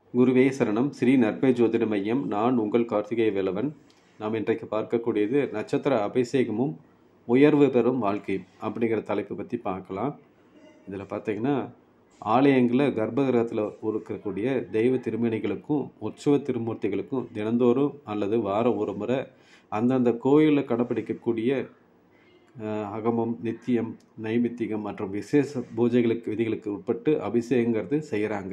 குருவே சரணம் ஸ்ரீ நற்பை ஜோதிட மையம் நான் உங்கள் கார்த்திகேய வேலவன் நாம் இன்றைக்கு பார்க்கக்கூடியது நட்சத்திர அபிஷேகமும் உயர்வு பெறும் வாழ்க்கை அப்படிங்கிற தலைப்பை பற்றி பார்க்கலாம் இதில் பார்த்தீங்கன்னா ஆலயங்களில் கர்ப்பகிரகத்தில் இருக்கக்கூடிய தெய்வ திருமணிகளுக்கும் உற்சவ திருமூர்த்திகளுக்கும் தினந்தோறும் அல்லது வாரம் ஒரு முறை அந்தந்த கோயிலில் கடைப்பிடிக்கக்கூடிய அஹ், அகமம் நித்தியம் நைமித்திகம் மற்றும் விசேஷ பூஜைகளுக்கு விதிகளுக்கு உட்பட்டு அபிஷேகங்கிறது செய்கிறாங்க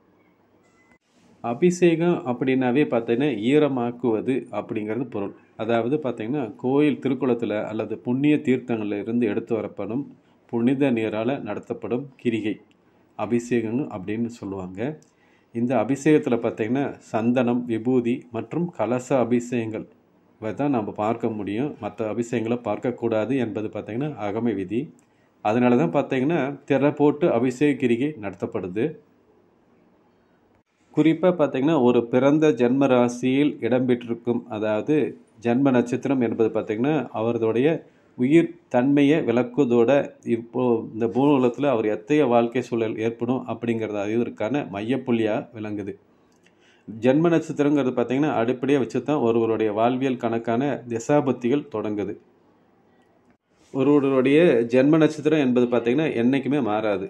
அபிஷேகம் அப்படின்னாவே பார்த்தீங்கன்னா ஈரமாக்குவது அப்படிங்கிறது பொருள் அதாவது பார்த்தீங்கன்னா கோயில் திருக்குளத்தில் அல்லது புண்ணிய தீர்த்தங்களில் இருந்து எடுத்து வரப்படும் புனித நீரால் நடத்தப்படும் கிரிகை அபிஷேகம் அப்படின்னு சொல்லுவாங்க இந்த அபிஷேகத்தில் பார்த்தீங்கன்னா சந்தனம் விபூதி மற்றும் கலச அபிஷேகங்கள் இவை தான் நம்ம பார்க்க முடியும் மற்ற அபிஷேகங்களை பார்க்கக்கூடாது என்பது பார்த்தீங்கன்னா அகமை விதி அதனால தான் பார்த்தீங்கன்னா திரை போட்டு அபிஷேக கிரிகை நடத்தப்படுது குறிப்பாக பார்த்தீங்கன்னா ஒரு பிறந்த ஜென்ம ராசியில் இடம்பெற்றிருக்கும் அதாவது ஜென்ம நட்சத்திரம் என்பது பார்த்தீங்கன்னா அவர்களுடைய உயிர் தன்மையை விளக்குவதோட இப்போ இந்த பூலோகத்தில் அவர் எத்தகைய வாழ்க்கை சூழல் ஏற்படும் அப்படிங்கிறது அறிவதற்கான மையப்புள்ளியாக விளங்குது ஜென்ம நட்சத்திரங்கிறது பார்த்தீங்கன்னா அடிப்படையாக வச்சு தான் ஒருவருடைய வாழ்வியல் கணக்கான திசாபத்திகள் தொடங்குது ஒருவருடைய ஜென்ம நட்சத்திரம் என்பது பார்த்தீங்கன்னா என்றைக்குமே மாறாது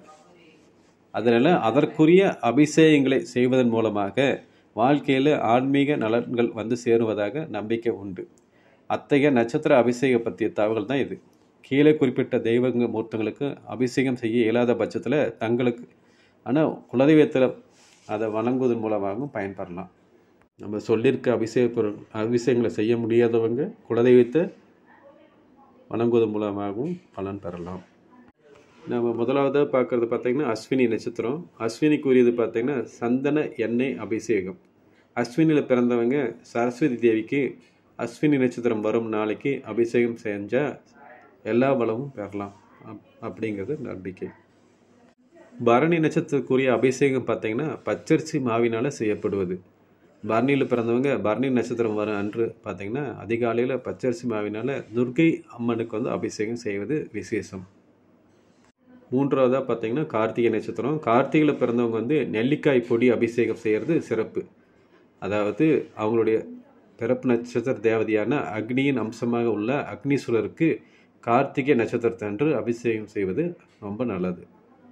அதனால் அதற்குரிய அபிஷேகங்களை செய்வதன் மூலமாக வாழ்க்கையில் ஆன்மீக நலன்கள் வந்து சேருவதாக நம்பிக்கை உண்டு அத்தகைய நட்சத்திர அபிஷேகம் பற்றிய தகவல் தான் இது கீழே குறிப்பிட்ட தெய்வங்க மூர்த்தங்களுக்கு அபிஷேகம் செய்ய இயலாத பட்சத்தில் தங்களுக்கு ஆனால் குலதெய்வத்தில் அதை வணங்குவதன் மூலமாகவும் பயன்பெறலாம் நம்ம சொல்லியிருக்க அபிஷேக பொருள் அபிஷேகங்களை செய்ய முடியாதவங்க குலதெய்வத்தை வணங்குவதன் மூலமாகவும் பலன் பெறலாம் நம்ம முதலாவதாக பார்க்குறது பார்த்தீங்கன்னா அஸ்வினி நட்சத்திரம் அஸ்வினிக்குரியது பார்த்தீங்கன்னா சந்தன எண்ணெய் அபிஷேகம் அஸ்வினியில் பிறந்தவங்க சரஸ்வதி தேவிக்கு அஸ்வினி நட்சத்திரம் வரும் நாளைக்கு அபிஷேகம் செஞ்சால் எல்லா வளமும் பெறலாம் அப் அப்படிங்கிறது நம்பிக்கை பரணி நட்சத்திரத்துக்குரிய அபிஷேகம் பார்த்தீங்கன்னா பச்சரிசி மாவினால் செய்யப்படுவது பரணியில் பிறந்தவங்க பரணி நட்சத்திரம் வரும் அன்று பார்த்தீங்கன்னா அதிகாலையில் பச்சரிசி மாவினால் துர்க்கை அம்மனுக்கு வந்து அபிஷேகம் செய்வது விசேஷம் மூன்றாவதாக பார்த்தீங்கன்னா கார்த்திகை நட்சத்திரம் கார்த்திகையில் பிறந்தவங்க வந்து நெல்லிக்காய் பொடி அபிஷேகம் செய்கிறது சிறப்பு அதாவது அவங்களுடைய பிறப்பு நட்சத்திர தேவதையான அக்னியின் அம்சமாக உள்ள அக்னீஸ்வரருக்கு கார்த்திகை நட்சத்திரத்தன்று அபிஷேகம் செய்வது ரொம்ப நல்லது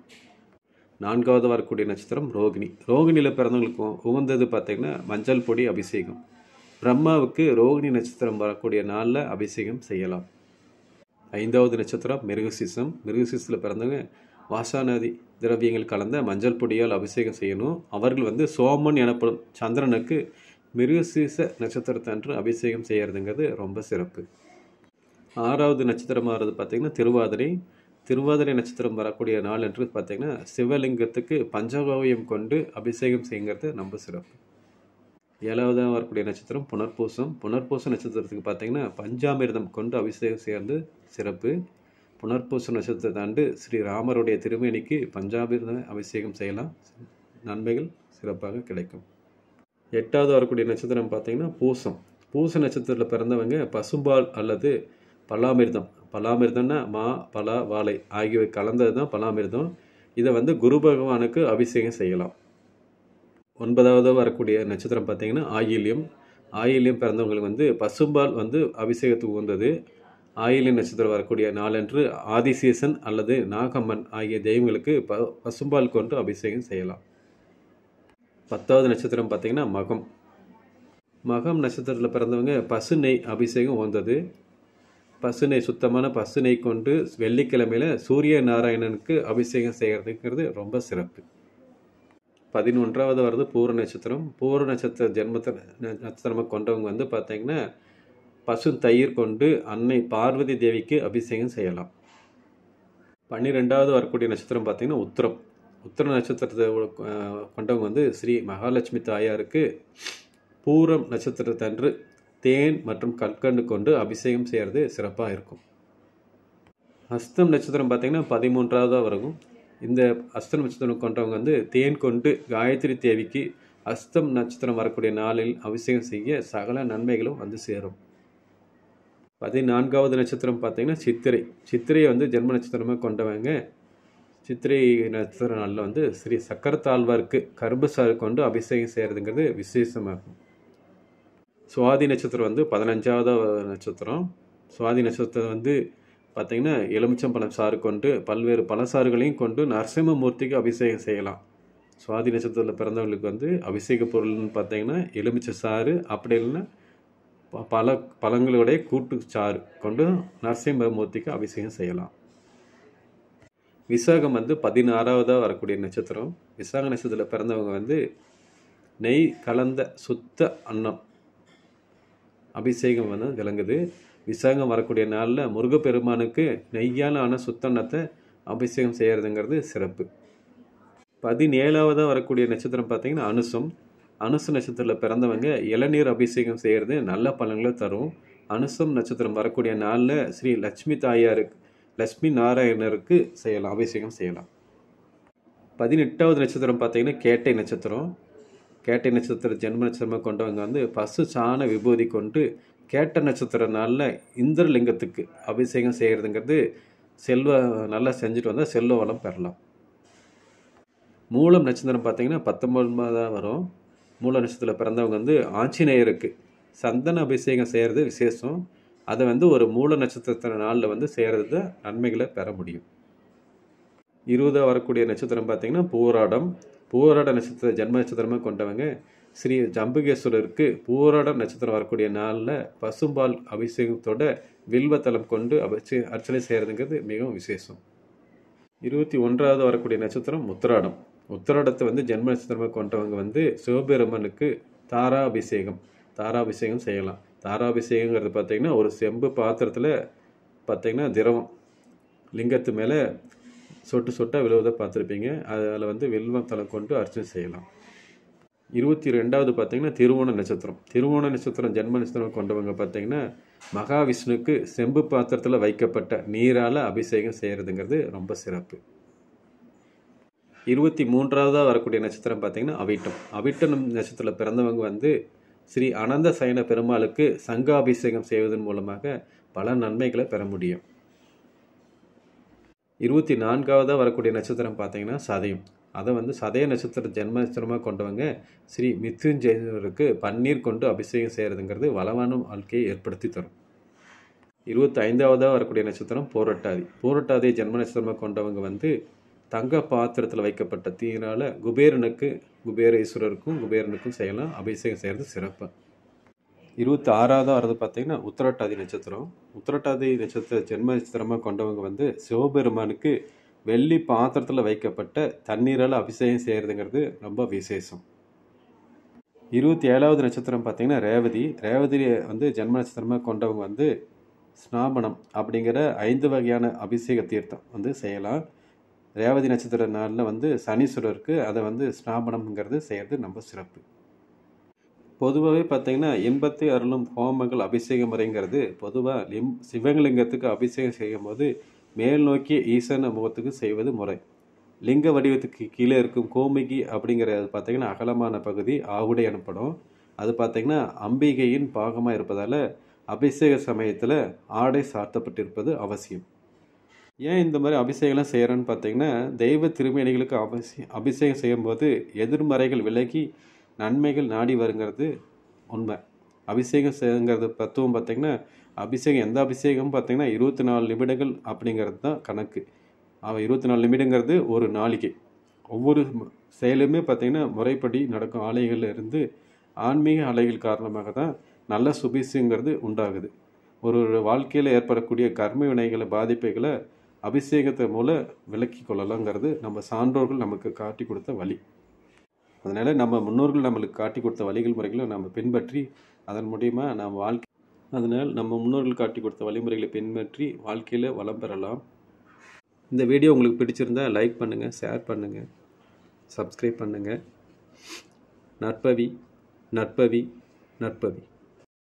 நான்காவது வரக்கூடிய நட்சத்திரம் ரோகிணி ரோகிணியில் பிறந்தவங்களுக்கு உகந்தது பார்த்தீங்கன்னா மஞ்சள் பொடி அபிஷேகம் பிரம்மாவுக்கு ரோகிணி நட்சத்திரம் வரக்கூடிய நாளில் அபிஷேகம் செய்யலாம் ஐந்தாவது நட்சத்திரம் மிருகசீசம் மிருகசீசத்தில் பிறந்தவங்க வாசாநதி திரவியங்கள் கலந்த மஞ்சள் பொடியால் அபிஷேகம் செய்யணும் அவர்கள் வந்து சோமன் எனப்படும் சந்திரனுக்கு மிருகசீச நட்சத்திரத்தன்று அபிஷேகம் செய்கிறதுங்கிறது ரொம்ப சிறப்பு ஆறாவது நட்சத்திரமாகிறது பார்த்திங்கன்னா திருவாதிரை திருவாதிரை நட்சத்திரம் வரக்கூடிய நாள் என்று பார்த்திங்கன்னா சிவலிங்கத்துக்கு பஞ்சகோவியம் கொண்டு அபிஷேகம் செய்யுங்கிறது ரொம்ப சிறப்பு ஏழாவதாக வரக்கூடிய நட்சத்திரம் புனர்பூசம் புனர்பூச நட்சத்திரத்துக்கு பார்த்தீங்கன்னா பஞ்சாமிர்தம் கொண்டு அபிஷேகம் செய்கிறது சிறப்பு புனர்பூச நட்சத்திரத்தை ஆண்டு ஸ்ரீ ராமருடைய திருமேனிக்கு பஞ்சாமிர்த அபிஷேகம் செய்யலாம் நன்மைகள் சிறப்பாக கிடைக்கும் எட்டாவது வரக்கூடிய நட்சத்திரம் பார்த்தீங்கன்னா பூசம் பூச நட்சத்திரத்தில் பிறந்தவங்க பசும்பால் அல்லது பலாமிர்தம் பலாமிர்தம்னா மா பலா வாழை ஆகியவை கலந்தது தான் பலாமிர்தம் இதை வந்து குரு பகவானுக்கு அபிஷேகம் செய்யலாம் ஒன்பதாவது வரக்கூடிய நட்சத்திரம் பார்த்தீங்கன்னா ஆயில்யம் ஆயில்யம் பிறந்தவங்களுக்கு வந்து பசும்பால் வந்து அபிஷேகத்துக்கு உகந்தது ஆயில்யம் நட்சத்திரம் வரக்கூடிய நாளன்று ஆதிசேஷன் அல்லது நாகம்மன் ஆகிய தெய்வங்களுக்கு ப பசும்பால் கொண்டு அபிஷேகம் செய்யலாம் பத்தாவது நட்சத்திரம் பார்த்தீங்கன்னா மகம் மகம் நட்சத்திரத்தில் பிறந்தவங்க பசு நெய் அபிஷேகம் வந்தது பசு நெய் சுத்தமான பசு நெய் கொண்டு வெள்ளிக்கிழமையில் சூரிய நாராயணனுக்கு அபிஷேகம் செய்கிறதுங்கிறது ரொம்ப சிறப்பு பதினொன்றாவது வருது பூர நட்சத்திரம் பூர நட்சத்திர ஜென்மத்தை நட்சத்திரமாக கொண்டவங்க வந்து பார்த்தீங்கன்னா பசு தயிர் கொண்டு அன்னை பார்வதி தேவிக்கு அபிஷேகம் செய்யலாம் பன்னிரெண்டாவது வரக்கூடிய நட்சத்திரம் பார்த்தீங்கன்னா உத்திரம் உத்திர நட்சத்திரத்தை அஹ், கொண்டவங்க வந்து ஸ்ரீ மகாலட்சுமி தாயாருக்கு பூரம் நட்சத்திரத்தன்று தேன் மற்றும் கற்கண்டு கொண்டு அபிஷேகம் செய்கிறது சிறப்பாக இருக்கும் அஸ்தம் நட்சத்திரம் பார்த்தீங்கன்னா பதிமூன்றாவதாக வரும் இந்த அஸ்தம் நட்சத்திரம் கொண்டவங்க வந்து தேன் கொண்டு காயத்ரி தேவிக்கு அஸ்தம் நட்சத்திரம் வரக்கூடிய நாளில் அபிஷேகம் செய்ய சகல நன்மைகளும் வந்து சேரும் பதினான்காவது நட்சத்திரம் பார்த்தீங்கன்னா சித்திரை சித்திரையை வந்து ஜென்ம நட்சத்திரமாக கொண்டவங்க சித்திரை நட்சத்திர நாளில் வந்து ஸ்ரீ சக்கரத்தாழ்வாருக்கு கரும்பு சாறு கொண்டு அபிஷேகம் செய்கிறதுங்கிறது விசேஷமாகும் சுவாதி நட்சத்திரம் வந்து பதினஞ்சாவது நட்சத்திரம் சுவாதி நட்சத்திரம் வந்து பார்த்திங்கன்னா எலுமிச்சம்பழம் சாறு கொண்டு பல்வேறு பழசாறுகளையும் கொண்டு நரசிம்மமூர்த்திக்கு அபிஷேகம் செய்யலாம் சுவாதி நட்சத்திரத்தில் பிறந்தவங்களுக்கு வந்து அபிஷேக பொருள்னு பார்த்தீங்கன்னா எலுமிச்சை சாறு அப்படி இல்லைன்னா ப- பல பழங்களுடைய கூட்டு சாறு கொண்டு நரசிம்மமூர்த்திக்கு அபிஷேகம் செய்யலாம் விசாகம் வந்து பதினாறாவதாக வரக்கூடிய நட்சத்திரம் விசாக நட்சத்திரத்தில் பிறந்தவங்க வந்து நெய் கலந்த சுத்த அன்னம் அபிஷேகம் வந்து விளங்குது விசாகம் வரக்கூடிய நாளில் முருகப்பெருமானுக்கு நெய்யால் ஆன சுத்தன்னத்தை அபிஷேகம் செய்கிறதுங்கிறது சிறப்பு பதினேழாவதாக வரக்கூடிய நட்சத்திரம் பார்த்தீங்கன்னா அனுசம் அனுச நட்சத்திரத்தில் பிறந்தவங்க இளநீர் அபிஷேகம் செய்கிறது நல்ல பலன்களை தரும் அனுசம் நட்சத்திரம் வரக்கூடிய நாளில் ஸ்ரீ லட்சுமி தாயாருக்கு லட்சுமி நாராயணருக்கு செய்யலாம் அபிஷேகம் செய்யலாம் பதினெட்டாவது நட்சத்திரம் பார்த்தீங்கன்னா கேட்டை நட்சத்திரம் கேட்டை நட்சத்திர ஜென்ம நட்சத்திரமாக கொண்டவங்க வந்து பசு சாண விபூதி கொண்டு கேட்ட நட்சத்திர நாளில் இந்திரலிங்கத்துக்கு அபிஷேகம் செய்கிறதுங்கிறது செல்வ நல்லா செஞ்சுட்டு வந்தால் செல்வ வளம் பெறலாம் மூலம் நட்சத்திரம் பார்த்தீங்கன்னா பத்தொன்பதாம் வரும் மூல நட்சத்திரத்தில் பிறந்தவங்க வந்து ஆஞ்சநேயருக்கு சந்தன அபிஷேகம் செய்கிறது விசேஷம் அதை வந்து ஒரு மூல நட்சத்திரத்தின நாளில் வந்து செய்கிறது நன்மைகளை பெற முடியும் இருபதாக வரக்கூடிய நட்சத்திரம் பார்த்தீங்கன்னா பூராடம் பூராட நட்சத்திர ஜென்ம நட்சத்திரமாக கொண்டவங்க ஸ்ரீ ஜம்புகேஸ்வரருக்கு பூராட நட்சத்திரம் வரக்கூடிய நாளில் பசும்பால் அபிஷேகத்தோட வில்வத்தலம் கொண்டு அபிஷே அர்ச்சனை செய்கிறதுங்கிறது மிகவும் விசேஷம் இருபத்தி ஒன்றாவது வரக்கூடிய நட்சத்திரம் உத்திராடம் உத்திராடத்தை வந்து ஜென்ம நட்சத்திரமாக கொண்டவங்க வந்து சிவபெருமனுக்கு தாராபிஷேகம் தாராபிஷேகம் செய்யலாம் தாராபிஷேகங்கிறது பார்த்தீங்கன்னா ஒரு செம்பு பாத்திரத்தில் பார்த்தீங்கன்னா திரவம் லிங்கத்து மேலே சொட்டு சொட்டாக விழுவதை பார்த்துருப்பீங்க அதில் வந்து வில்வம் தலை கொண்டு அர்ச்சனை செய்யலாம் இருபத்தி ரெண்டாவது பார்த்தீங்கன்னா திருவோண நட்சத்திரம் திருவோண நட்சத்திரம் ஜென்ம நட்சத்திரம் கொண்டவங்க பார்த்தீங்கன்னா மகாவிஷ்ணுக்கு செம்பு பாத்திரத்தில் வைக்கப்பட்ட நீரால் அபிஷேகம் செய்கிறதுங்கிறது ரொம்ப சிறப்பு இருபத்தி மூன்றாவதாக வரக்கூடிய நட்சத்திரம் பார்த்தீங்கன்னா அவிட்டம் அவிட்டம் நட்சத்திரத்தில் பிறந்தவங்க வந்து ஸ்ரீ அனந்த சயன பெருமாளுக்கு சங்காபிஷேகம் செய்வதன் மூலமாக பல நன்மைகளை பெற முடியும் இருபத்தி நான்காவதாக வரக்கூடிய நட்சத்திரம் பார்த்தீங்கன்னா சதயம் அதை வந்து சதய நட்சத்திர ஜென்ம நட்சத்திரமாக கொண்டவங்க ஸ்ரீ மிருத்யுஞ்சயருக்கு பன்னீர் கொண்டு அபிஷேகம் செய்கிறதுங்கிறது வளமான வாழ்க்கையை ஏற்படுத்தி தரும் இருபத்தி ஐந்தாவதாக வரக்கூடிய நட்சத்திரம் போரட்டாதி போரட்டாதி ஜென்ம நட்சத்திரமாக கொண்டவங்க வந்து தங்க பாத்திரத்தில் வைக்கப்பட்ட தீயினால் குபேரனுக்கு குபேரேஸ்வரருக்கும் குபேரனுக்கும் செய்யலாம் அபிஷேகம் செய்கிறது சிறப்பு இருபத்தி ஆறாவதாக வரது பார்த்தீங்கன்னா உத்திரட்டாதி நட்சத்திரம் உத்திரட்டாதி நட்சத்திர ஜென்ம நட்சத்திரமாக கொண்டவங்க வந்து சிவபெருமானுக்கு வெள்ளி பாத்திரத்தில் வைக்கப்பட்ட தண்ணீரால் அபிஷேகம் செய்கிறதுங்கிறது ரொம்ப விசேஷம் இருபத்தி ஏழாவது நட்சத்திரம் பார்த்தீங்கன்னா ரேவதி ரேவதி வந்து ஜென்ம நட்சத்திரமாக கொண்டவங்க வந்து ஸ்நாபனம் அப்படிங்கிற ஐந்து வகையான அபிஷேக தீர்த்தம் வந்து செய்யலாம் ரேவதி நட்சத்திர நாளில் வந்து சனீஸ்வரருக்கு அதை வந்து ஸ்நாபனம்ங்கிறது செய்கிறது ரொம்ப சிறப்பு பொதுவாகவே பார்த்தீங்கன்னா எண்பத்தி அருளும் ஹோமங்கள் அபிஷேக முறைங்கிறது பொதுவாக லிம் சிவலிங்கத்துக்கு அபிஷேகம் செய்யும் போது மேல் நோக்கிய ஈசன முகத்துக்கு செய்வது முறை லிங்க வடிவத்துக்கு கீழே இருக்கும் கோமிகி அப்படிங்கிறது பார்த்தீங்கன்னா அகலமான பகுதி ஆவுடை எனப்படும் அது பார்த்தீங்கன்னா அம்பிகையின் பாகமாக இருப்பதால் அபிஷேக சமயத்தில் ஆடை சாத்தப்பட்டிருப்பது அவசியம் ஏன் இந்த மாதிரி அபிஷேகம்லாம் செய்கிறோன்னு பார்த்தீங்கன்னா தெய்வ திருமேனிகளுக்கு அபிஷே அபிஷேகம் செய்யும்போது எதிர்மறைகள் விலகி நன்மைகள் நாடி வருங்கிறது உண்மை அபிஷேகம் செய்யுங்கிறது தத்துவம் பார்த்தீங்கன்னா அபிஷேகம் எந்த அபிஷேகம் பார்த்தீங்கன்னா இருபத்தி நாலு நிமிடங்கள் அப்படிங்கிறது தான் கணக்கு அவன் இருபத்தி நாலு நிமிடங்கிறது ஒரு நாளிகை ஒவ்வொரு ம- செயலுமே பார்த்தீங்கன்னா முறைப்படி நடக்கும் ஆலைகள்ல இருந்து ஆன்மீக அலைகள் காரணமாக தான் நல்ல சுபிசுங்கிறது உண்டாகுது ஒரு ஒரு வாழ்க்கையில் ஏற்படக்கூடிய கர்ம வினைகளை பாதிப்புகளை அபிஷேகத்தை மூலம் விலக்கி கொள்ளலாங்கிறது நம்ம சான்றோர்கள் நமக்கு காட்டி கொடுத்த வழி அதனால் நம்ம முன்னோர்கள் நம்மளுக்கு காட்டி கொடுத்த வழிகள் முறைகளை நம்ம பின்பற்றி அதன் மூலியமா நம்ம வாழ்க்கை அதனால் நம்ம முன்னோர்கள் காட்டி கொடுத்த வழிமுறைகளை பின்பற்றி வாழ்க்கையில் வளம் பெறலாம் இந்த வீடியோ உங்களுக்கு பிடிச்சிருந்தா லைக் பண்ணுங்கள் ஷேர் பண்ணுங்கள் சப்ஸ்கிரைப் பண்ணுங்கள் நற்பவி நற்பவி நற்பவி